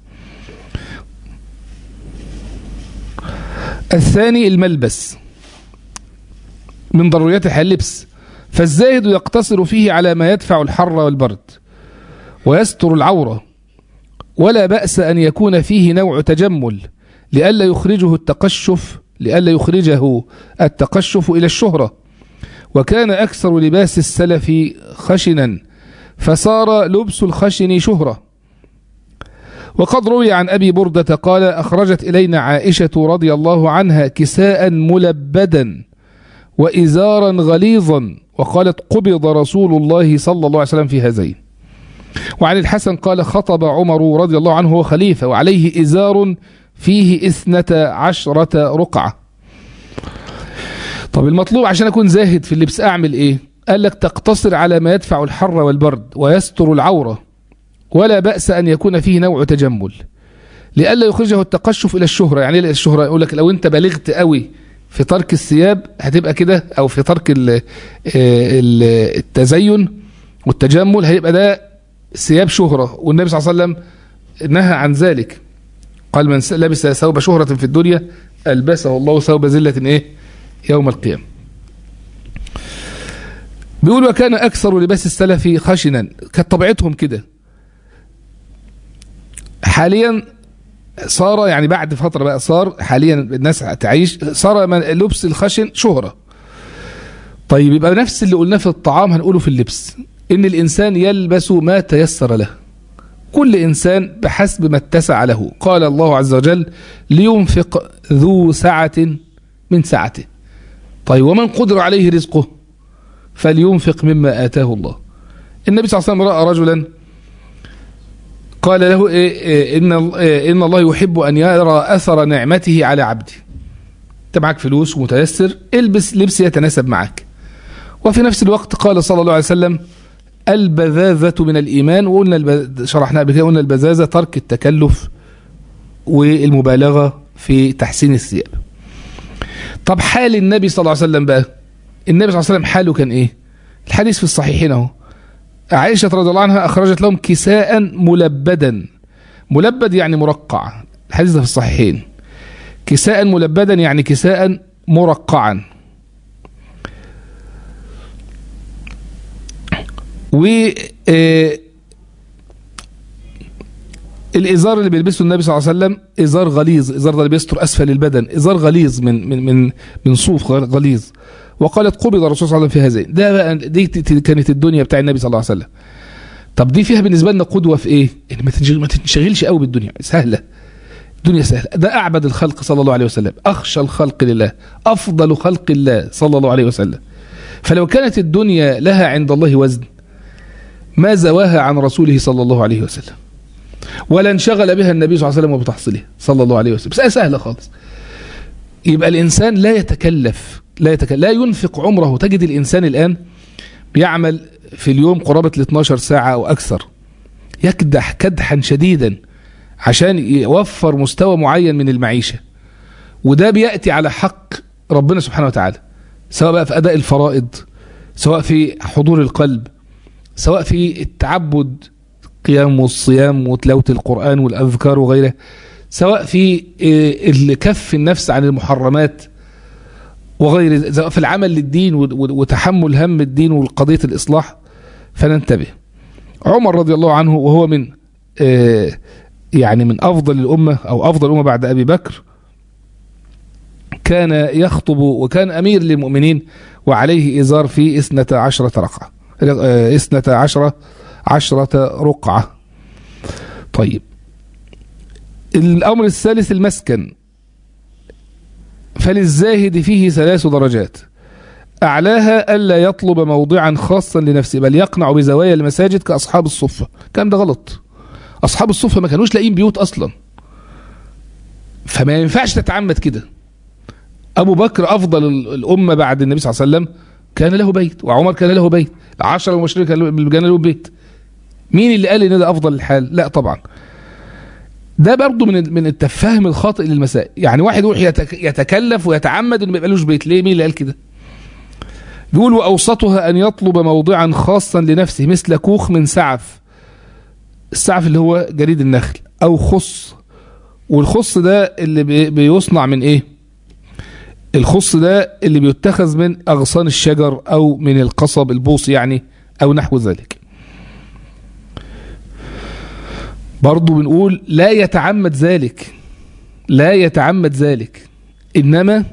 الثاني الملبس من ضرورياتها اللبس فالزاهد يقتصر فيه على ما يدفع الحر والبرد ويستر العورة ولا بأس أن يكون فيه نوع تجمل لئلا يخرجه التقشف لئلا يخرجه التقشف إلى الشهرة وكان أكثر لباس السلف خشنا فصار لبس الخشن شهرة وقد روي عن أبي بردة قال أخرجت إلينا عائشة رضي الله عنها كساء ملبدا وإزارا غليظا وقالت قبض رسول الله صلى الله عليه وسلم في هذين وعن الحسن قال خطب عمر رضي الله عنه هو خليفة وعليه إزار فيه إثنة عشرة رقعة طب المطلوب عشان أكون زاهد في اللبس أعمل إيه قال لك تقتصر على ما يدفع الحر والبرد ويستر العورة ولا بأس أن يكون فيه نوع تجمل لئلا يخرجه التقشف إلى الشهرة يعني إلى الشهرة يقول لك لو أنت بلغت قوي في ترك الثياب هتبقى كده أو في ترك ال ال التزين والتجمل هيبقى ده ثياب شهرة والنبي صلى الله عليه وسلم نهى عن ذلك قال من لبس ثوب شهرة في الدنيا ألبسه الله ثوب ذلة إيه يوم القيامة بيقول وكان أكثر لباس السلف خشنا كانت طبيعتهم كده حاليا صار يعني بعد فترة بقى صار حاليا الناس تعيش صار لبس الخشن شهرة طيب يبقى نفس اللي قلناه في الطعام هنقوله في اللبس ان الانسان يلبس ما تيسر له كل انسان بحسب ما اتسع له قال الله عز وجل لينفق ذو سعة من سعته طيب ومن قدر عليه رزقه فلينفق مما آتاه الله النبي صلى الله عليه وسلم رأى رجلا قال له إيه إيه إن, إيه إن الله يحب أن يرى أثر نعمته على عبده أنت معك فلوس ومتيسر البس لبس يتناسب معك وفي نفس الوقت قال صلى الله عليه وسلم البذاذة من الإيمان وقلنا الب... شرحنا قبل كده قلنا البذاذة ترك التكلف والمبالغة في تحسين الثياب طب حال النبي صلى الله عليه وسلم بقى النبي صلى الله عليه وسلم حاله كان ايه الحديث في الصحيحين اهو عائشة رضي الله عنها أخرجت لهم كساء ملبدا ملبد يعني مرقع الحديث ده في الصحيحين كساء ملبدا يعني كساء مرقعا و الازار اللي بيلبسه النبي صلى الله عليه وسلم ازار غليظ ازار ده اللي بيستر اسفل البدن ازار غليظ من من من من صوف غليظ وقالت قبض الرسول صلى الله عليه وسلم في هذين ده بقى دي كانت الدنيا بتاع النبي صلى الله عليه وسلم طب دي فيها بالنسبه لنا قدوه في ايه ان ما تنشغلش قوي بالدنيا سهله الدنيا سهله ده اعبد الخلق صلى الله عليه وسلم اخشى الخلق لله افضل خلق الله صلى الله عليه وسلم فلو كانت الدنيا لها عند الله وزن ما زواها عن رسوله صلى الله عليه وسلم ولا انشغل بها النبي صلى الله عليه وسلم وبتحصيلها صلى الله عليه وسلم بس سهله خالص يبقى الانسان لا يتكلف لا يتكلف لا ينفق عمره تجد الانسان الان بيعمل في اليوم قرابه ال 12 ساعه او اكثر يكدح كدحا شديدا عشان يوفر مستوى معين من المعيشه وده بياتي على حق ربنا سبحانه وتعالى سواء بقى في اداء الفرائض سواء في حضور القلب سواء في التعبد قيام والصيام وتلاوة القرآن والأذكار وغيره سواء في كف النفس عن المحرمات وغير سواء في العمل للدين وتحمل هم الدين والقضية الإصلاح فننتبه عمر رضي الله عنه وهو من يعني من أفضل الأمة أو أفضل الأمة بعد أبي بكر كان يخطب وكان أمير للمؤمنين وعليه إزار في إثنة عشرة رقعة إثنة عشرة عشرة رقعة طيب الأمر الثالث المسكن فللزاهد فيه ثلاث درجات أعلاها ألا يطلب موضعا خاصا لنفسه بل يقنع بزوايا المساجد كأصحاب الصفة كان ده غلط أصحاب الصفة ما كانوش لاقيين بيوت أصلا فما ينفعش تتعمد كده أبو بكر أفضل الأمة بعد النبي صلى الله عليه وسلم كان له بيت وعمر كان له بيت العشرة المبشرين كان له بيت مين اللي قال ان ده افضل الحال لا طبعا ده برضه من من التفاهم الخاطئ للمسائل يعني واحد يروح يتك- يتكلف ويتعمد انه ما يبقالوش بيت ليه مين اللي قال كده بيقول واوسطها ان يطلب موضعا خاصا لنفسه مثل كوخ من سعف السعف اللي هو جريد النخل او خص والخص ده اللي بي- بيصنع من ايه الخص ده اللي بيتخذ من اغصان الشجر او من القصب البوص يعني او نحو ذلك برضو بنقول لا يتعمد ذلك لا يتعمد ذلك انما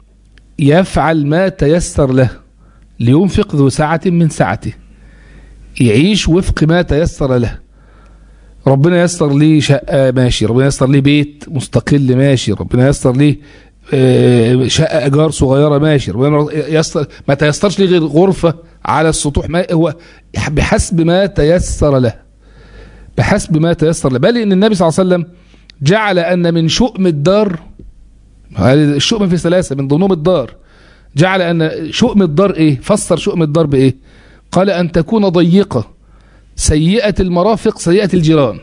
يفعل ما تيسر له لينفق ذو سعة من سعته يعيش وفق ما تيسر له ربنا يسر لي شقة ماشي ربنا يسر لي بيت مستقل ماشي ربنا يسر لي آه، شقة إيجار صغيرة ماشي ربنا يسر ما تيسرش لي غير غرفة على السطوح ما هو بحسب ما تيسر له بحسب ما تيسر له بل إن النبي صلى الله عليه وسلم جعل أن من شؤم الدار هذه الشؤم في ثلاثة من ضمنهم الدار جعل أن شؤم الدار إيه فسر شؤم الدار بإيه قال أن تكون ضيقة سيئة المرافق سيئة الجيران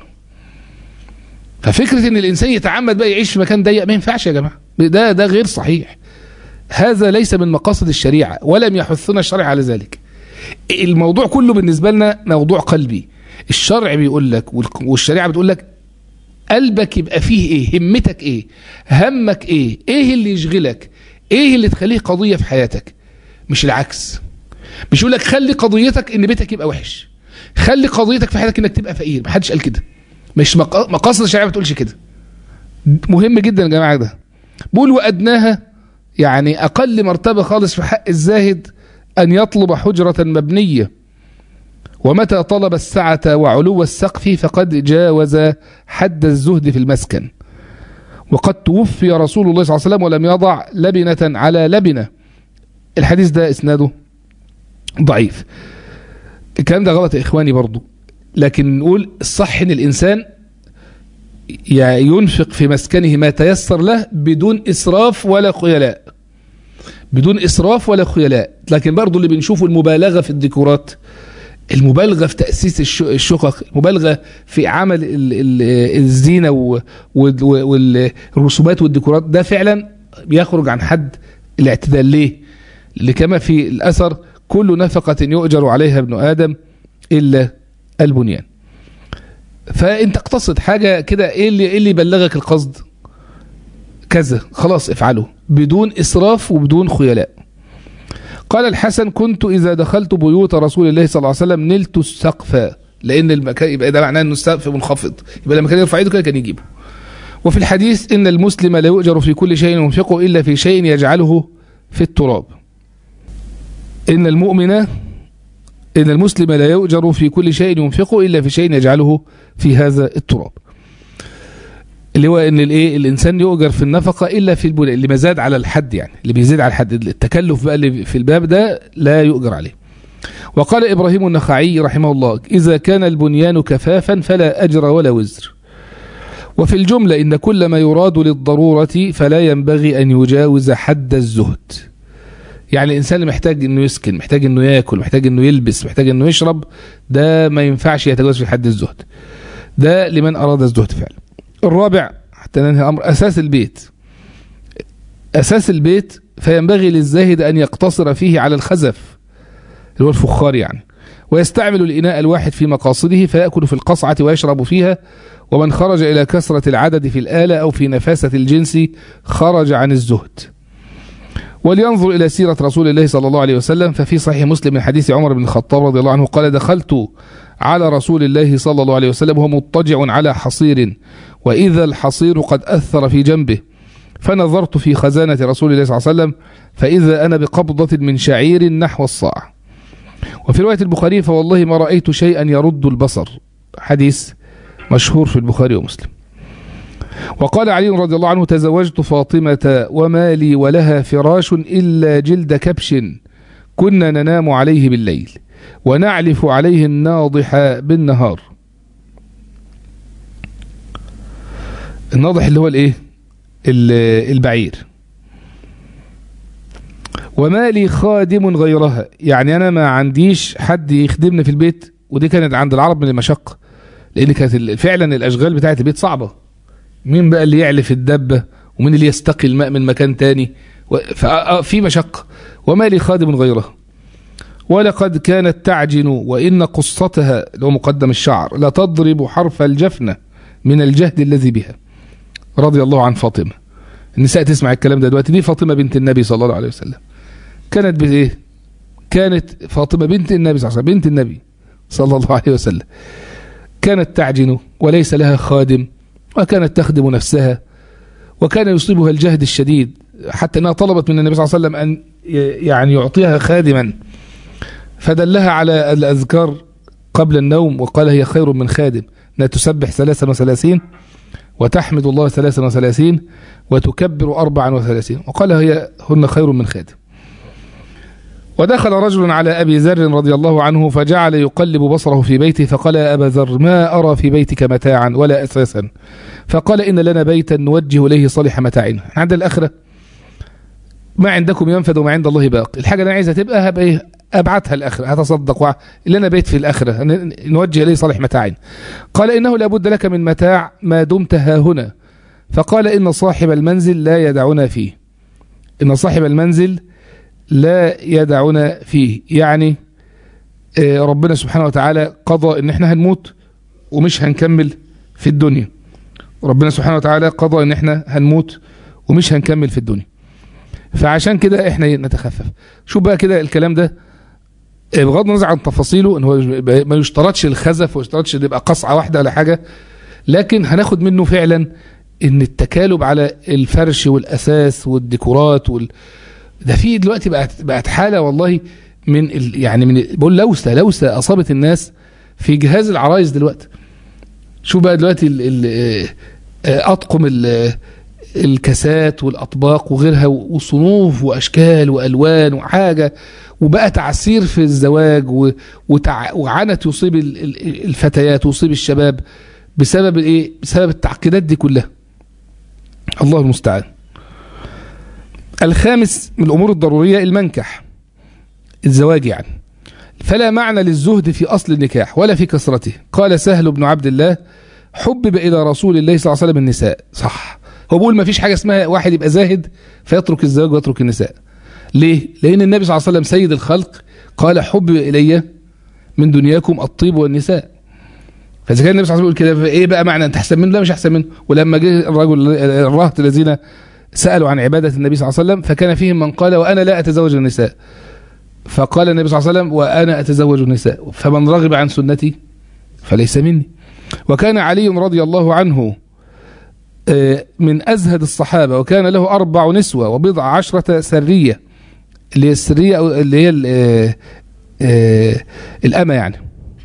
ففكرة ان الانسان يتعمد بقى يعيش في مكان ضيق ما ينفعش يا جماعة ده ده غير صحيح هذا ليس من مقاصد الشريعة ولم يحثنا الشرع على ذلك الموضوع كله بالنسبة لنا موضوع قلبي الشرع بيقول لك والك- والشريعة بتقول لك قلبك يبقى فيه ايه همتك ايه همك ايه ايه اللي يشغلك ايه اللي تخليه قضية في حياتك مش العكس مش يقول لك خلي قضيتك ان بيتك يبقى وحش خلي قضيتك في حياتك انك تبقى فقير محدش قال كده مش مق- مقاصد الشريعه ما بتقولش كده مهم جدا يا جماعه ده بقول وادناها يعني اقل مرتبه خالص في حق الزاهد ان يطلب حجره مبنيه ومتى طلب السعه وعلو السقف فقد جاوز حد الزهد في المسكن وقد توفي رسول الله صلى الله عليه وسلم ولم يضع لبنه على لبنه الحديث ده اسناده ضعيف الكلام ده غلط يا اخواني برضو لكن نقول الصح ان الانسان ي- ينفق في مسكنه ما تيسر له بدون اسراف ولا خيلاء بدون اسراف ولا خيلاء لكن برضو اللي بنشوفه المبالغه في الديكورات المبالغه في تاسيس الش- الشقق المبالغه في عمل ال- ال- الزينه و- وال- والرسومات والديكورات ده فعلا بيخرج عن حد الاعتدال ليه لكما في الاثر كل نفقه يؤجر عليها ابن ادم الا البنيان فانت اقتصد حاجه كده ايه اللي ايه اللي يبلغك القصد كذا خلاص افعله بدون اسراف وبدون خيلاء قال الحسن كنت اذا دخلت بيوت رسول الله صلى الله عليه وسلم نلت السقف لان المكان يبقى ده معناه انه السقف منخفض يبقى لما كان يرفع ايده كده كان يجيبه وفي الحديث ان المسلم لا يؤجر في كل شيء ينفقه الا في شيء يجعله في التراب ان المؤمن إن المسلم لا يؤجر في كل شيء ينفقه إلا في شيء يجعله في هذا التراب اللي هو ان الايه الانسان يؤجر في النفقه الا في البناء اللي ما زاد على الحد يعني اللي بيزيد على الحد التكلف بقى اللي في الباب ده لا يؤجر عليه وقال ابراهيم النخعي رحمه الله اذا كان البنيان كفافا فلا اجر ولا وزر وفي الجمله ان كل ما يراد للضروره فلا ينبغي ان يجاوز حد الزهد يعني الانسان اللي محتاج انه يسكن محتاج انه ياكل محتاج انه يلبس محتاج انه يشرب ده ما ينفعش يتجاوز في حد الزهد ده لمن اراد الزهد فعلا الرابع حتى ننهي الامر اساس البيت اساس البيت فينبغي للزاهد ان يقتصر فيه على الخزف اللي هو الفخار يعني ويستعمل الاناء الواحد في مقاصده فياكل في القصعه ويشرب فيها ومن خرج الى كثره العدد في الاله او في نفاسه الجنس خرج عن الزهد ولينظر إلى سيرة رسول الله صلى الله عليه وسلم ففي صحيح مسلم من حديث عمر بن الخطاب رضي الله عنه قال دخلت على رسول الله صلى الله عليه وسلم وهو مضطجع على حصير وإذا الحصير قد أثر في جنبه فنظرت في خزانة رسول الله صلى الله عليه وسلم فإذا أنا بقبضة من شعير نحو الصاع وفي رواية البخاري فوالله ما رأيت شيئا يرد البصر حديث مشهور في البخاري ومسلم وقال علي رضي الله عنه تزوجت فاطمة وما لي ولها فراش إلا جلد كبش كنا ننام عليه بالليل ونعلف عليه الناضح بالنهار الناضح اللي هو الايه ال- البعير وما لي خادم غيرها يعني انا ما عنديش حد يخدمني في البيت ودي كانت عند العرب من المشقة لان كانت ال- فعلا الاشغال بتاعت البيت صعبة مين بقى اللي يعلف الدبة ومين اللي يستقي الماء من مكان تاني في مشقة وما لي خادم غيره ولقد كانت تعجن وإن قصتها اللي هو مقدم الشعر لتضرب حرف الجفنة من الجهد الذي بها رضي الله عن فاطمة النساء تسمع الكلام ده دلوقتي دي فاطمة بنت النبي صلى الله عليه وسلم كانت بإيه كانت فاطمة بنت النبي صلى الله عليه وسلم بنت النبي صلى الله عليه وسلم كانت تعجن وليس لها خادم وكانت تخدم نفسها وكان يصيبها الجهد الشديد حتى أنها طلبت من النبي صلى الله عليه وسلم أن يعني يعطيها خادما فدلها على الأذكار قبل النوم وقال هي خير من خادم أنها تسبح ثلاثا وثلاثين وتحمد الله ثلاثا وثلاثين وتكبر أربعا وثلاثين وقال هي هن خير من خادم ودخل رجل على أبي ذر رضي الله عنه فجعل يقلب بصره في بيته فقال يا أبا ذر ما أرى في بيتك متاعا ولا أساسا فقال إن لنا بيتا نوجه إليه صالح متاعنا عند الآخرة ما عندكم ينفد وما عند الله باق الحاجة اللي أنا عايزها تبقى هبقى إيه أبعتها الآخرة هتصدق لنا بيت في الآخرة نوجه إليه صالح متاعنا قال إنه لابد لك من متاع ما دمت ها هنا فقال إن صاحب المنزل لا يدعنا فيه إن صاحب المنزل لا يدعنا فيه يعني ربنا سبحانه وتعالى قضى ان احنا هنموت ومش هنكمل في الدنيا ربنا سبحانه وتعالى قضى ان احنا هنموت ومش هنكمل في الدنيا فعشان كده احنا نتخفف شوف بقى كده الكلام ده بغض النظر عن تفاصيله ان هو ما يشترطش الخزف ويشترطش ان يبقى قصعه واحده ولا حاجه لكن هناخد منه فعلا ان التكالب على الفرش والاساس والديكورات وال ده في دلوقتي بقت بقت حاله والله من ال يعني من بقول لوسه لوسه اصابت الناس في جهاز العرايس دلوقتي شوف بقى دلوقتي ال ال اطقم ال الكاسات والاطباق وغيرها وصنوف واشكال والوان وحاجه وبقى تعسير في الزواج وتع... وعنت يصيب الفتيات ويصيب الشباب بسبب الايه بسبب التعقيدات دي كلها الله المستعان الخامس من الأمور الضرورية المنكح الزواج يعني فلا معنى للزهد في أصل النكاح ولا في كثرته قال سهل بن عبد الله حبب إلى رسول الله صلى الله عليه وسلم النساء صح هو بيقول ما فيش حاجة اسمها واحد يبقى زاهد فيترك الزواج ويترك النساء ليه؟ لأن النبي صلى الله عليه وسلم سيد الخلق قال حب إلي من دنياكم الطيب والنساء فإذا كان النبي صلى الله عليه وسلم يقول كده إيه بقى معنى أنت أحسن منه لا مش أحسن منه ولما جه الرجل الرهط الذين سألوا عن عبادة النبي صلى الله عليه وسلم فكان فيهم من قال وأنا لا أتزوج النساء فقال النبي صلى الله عليه وسلم وأنا أتزوج النساء فمن رغب عن سنتي فليس مني وكان علي رضي الله عنه من أزهد الصحابة وكان له أربع نسوة وبضع عشرة سرية اللي هي السرية اللي هي الأمة يعني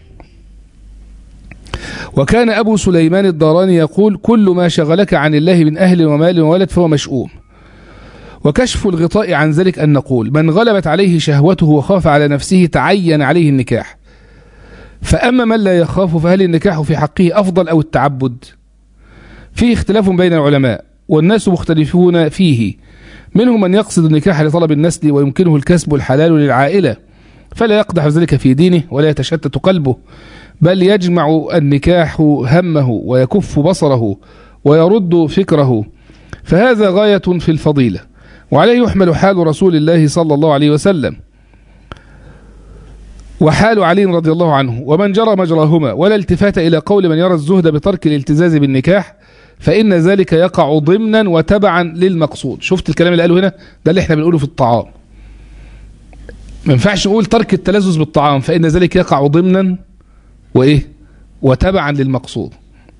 وكان أبو سليمان الداراني يقول كل ما شغلك عن الله من أهل ومال وولد فهو مشؤوم وكشف الغطاء عن ذلك أن نقول من غلبت عليه شهوته وخاف على نفسه تعين عليه النكاح فأما من لا يخاف فهل النكاح في حقه أفضل أو التعبد فيه اختلاف بين العلماء والناس مختلفون فيه منهم من يقصد النكاح لطلب النسل ويمكنه الكسب الحلال للعائلة فلا يقدح ذلك في دينه ولا يتشتت قلبه بل يجمع النكاح همه ويكف بصره ويرد فكره فهذا غاية في الفضيلة وعليه يحمل حال رسول الله صلى الله عليه وسلم وحال علي رضي الله عنه ومن جرى مجراهما ولا التفات إلى قول من يرى الزهد بترك الالتزاز بالنكاح فإن ذلك يقع ضمنا وتبعا للمقصود شفت الكلام اللي قاله هنا ده اللي احنا بنقوله في الطعام ما ينفعش نقول ترك التلذذ بالطعام فإن ذلك يقع ضمنا وإيه وتبعا للمقصود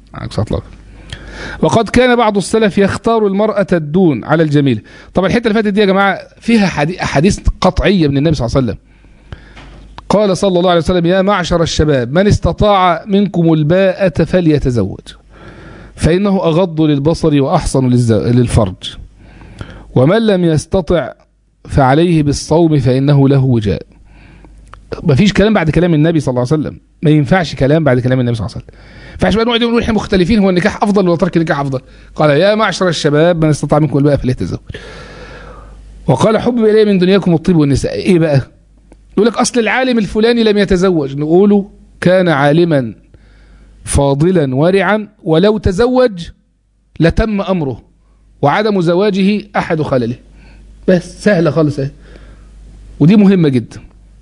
وقد كان بعض السلف يختار المرأة الدون على الجميل طبعا الحتة اللي فاتت دي يا جماعة فيها أحاديث قطعية من النبي صلى الله عليه وسلم قال صلى الله عليه وسلم يا معشر الشباب من استطاع منكم الباءة فليتزوج فإنه أغض للبصر وأحصن للفرج ومن لم يستطع فعليه بالصوم فإنه له وجاء ما فيش كلام بعد كلام النبي صلى الله عليه وسلم ما ينفعش كلام بعد كلام النبي صلى الله عليه وسلم ما ينفعش بقى نقعد نقول احنا مختلفين هو النكاح افضل ولا ترك النكاح افضل قال يا معشر الشباب من استطاع منكم الباء فليتزوج وقال حب الي من دنياكم الطيب والنساء ايه بقى يقول لك اصل العالم الفلاني لم يتزوج نقوله كان عالما فاضلا ورعا ولو تزوج لتم أمره وعدم زواجه أحد خلله بس سهلة خالص اهي ودي مهمة جدا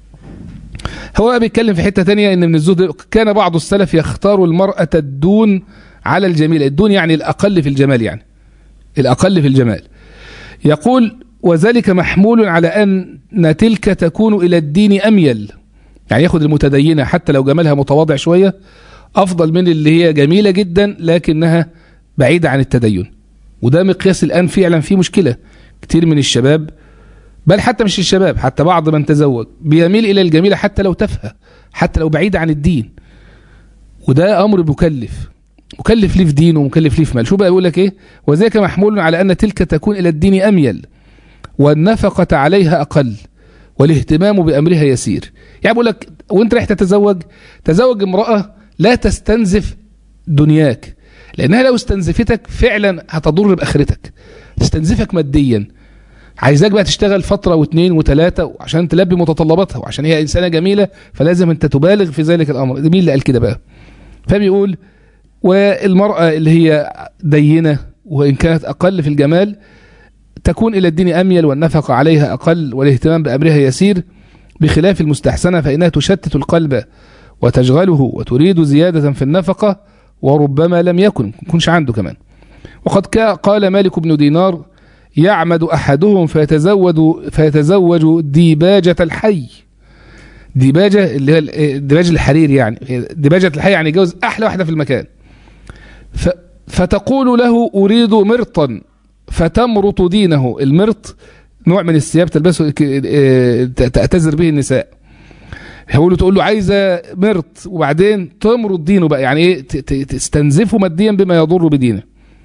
هو بقى بيتكلم في حتة تانية ان من الزهد كان بعض السلف يختار المرأة الدون على الجميل الدون يعني الأقل في الجمال يعني الأقل في الجمال يقول وذلك محمول على أن تلك تكون إلى الدين أميل يعني ياخد المتدينة حتى لو جمالها متواضع شوية أفضل من اللي هي جميلة جدا لكنها بعيدة عن التدين وده مقياس الآن فعلا في مشكلة كتير من الشباب بل حتى مش الشباب حتى بعض من تزوج بيميل إلى الجميلة حتى لو تافهه حتى لو بعيدة عن الدين وده أمر مكلف مكلف ليه في دينه ومكلف ليه في مال شو بقى يقول لك ايه وذلك محمول على أن تلك تكون إلى الدين أميل والنفقة عليها أقل والاهتمام بأمرها يسير يعني بقول لك وانت رايح تتزوج تزوج امرأة لا تستنزف دنياك لأنها لو استنزفتك فعلا هتضر بآخرتك تستنزفك ماديا عايزاك بقى تشتغل فترة واثنين وثلاثة عشان تلبي متطلباتها وعشان هي إنسانة جميلة فلازم أنت تبالغ في ذلك الأمر مين اللي قال كده بقى فبيقول والمرأة اللي هي دينة وإن كانت أقل في الجمال تكون إلى الدين أميل والنفقة عليها أقل والاهتمام بأمرها يسير بخلاف المستحسنة فإنها تشتت القلب وتشغله وتريد زيادة في النفقة وربما لم يكن يكونش عنده كمان وقد قال مالك بن دينار يعمد أحدهم فيتزود فيتزوج ديباجة الحي ديباجة اللي هي ديباجة الحرير يعني ديباجة الحي يعني جوز أحلى واحدة في المكان ف فتقول له أريد مرطا فتمرط دينه المرط نوع من الثياب تلبسه تعتذر به النساء يقول تقول له عايزه مرط وبعدين تمرض دينه بقى يعني ايه تستنزفه ماديا بما يضر بدينه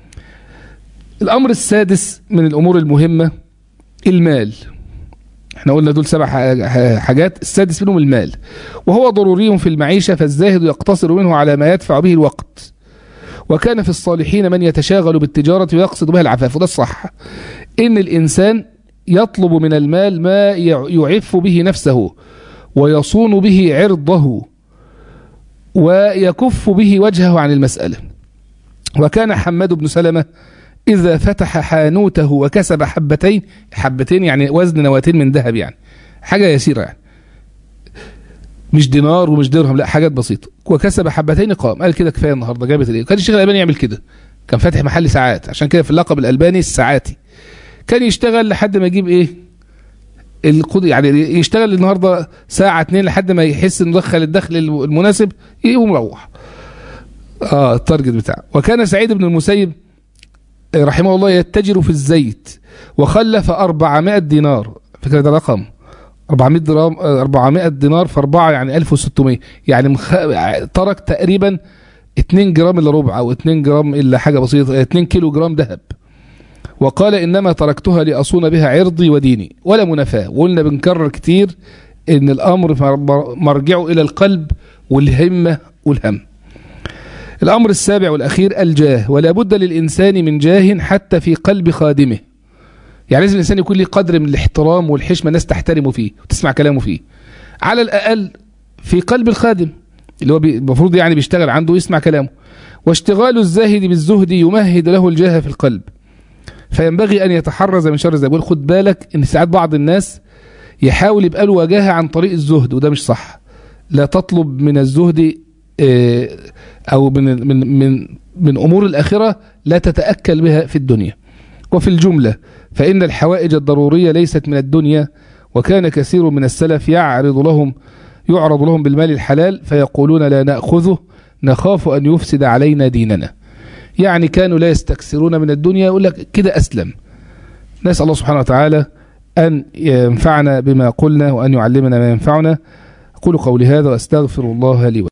الامر السادس من الامور المهمه المال احنا قلنا دول سبع حاجات السادس منهم المال وهو ضروري في المعيشه فالزاهد يقتصر منه على ما يدفع به الوقت وكان في الصالحين من يتشاغل بالتجاره ويقصد بها العفاف وده الصح ان الانسان يطلب من المال ما يعف به نفسه ويصون به عرضه ويكف به وجهه عن المسألة وكان حماد بن سلمة إذا فتح حانوته وكسب حبتين حبتين يعني وزن نواتين من ذهب يعني حاجة يسيرة يعني مش دينار ومش درهم لا حاجات بسيطة وكسب حبتين قام قال كده كفاية النهاردة جابت الايه كان الشيخ الألباني يعمل كده كان فاتح محل ساعات عشان كده في اللقب الألباني الساعاتي كان يشتغل لحد ما يجيب ايه القضي يعني يشتغل النهارده ساعة اتنين لحد ما يحس انه دخل الدخل المناسب يقوم مروح. اه التارجت بتاعه وكان سعيد بن المسيب رحمه الله يتجر في الزيت وخلف 400 دينار فكرة ده رقم 400 درام 400 دينار في 4 يعني 1600 يعني مخ... ترك تقريبا 2 جرام الا ربع او 2 جرام الا حاجه بسيطه 2 كيلو جرام ذهب وقال إنما تركتها لأصون بها عرضي وديني ولا منافاة وقلنا بنكرر كتير إن الأمر مرجعه إلى القلب والهمة والهم الأمر السابع والأخير الجاه ولا بد للإنسان من جاه حتى في قلب خادمه يعني لازم الإنسان يكون له قدر من الاحترام والحشمة الناس تحترمه فيه وتسمع كلامه فيه على الأقل في قلب الخادم اللي هو المفروض يعني بيشتغل عنده يسمع كلامه واشتغال الزاهد بالزهد يمهد له الجاه في القلب فينبغي أن يتحرز من شر زي بقول خد بالك إن ساعات بعض الناس يحاول يبقى له وجاهة عن طريق الزهد وده مش صح لا تطلب من الزهد أو من من من من أمور الآخرة لا تتأكل بها في الدنيا وفي الجملة فإن الحوائج الضرورية ليست من الدنيا وكان كثير من السلف يعرض لهم يعرض لهم بالمال الحلال فيقولون لا نأخذه نخاف أن يفسد علينا ديننا يعني كانوا لا يستكثرون من الدنيا يقول لك كده أسلم نسأل الله سبحانه وتعالى أن ينفعنا بما قلنا وأن يعلمنا ما ينفعنا أقول قولي هذا وأستغفر الله لي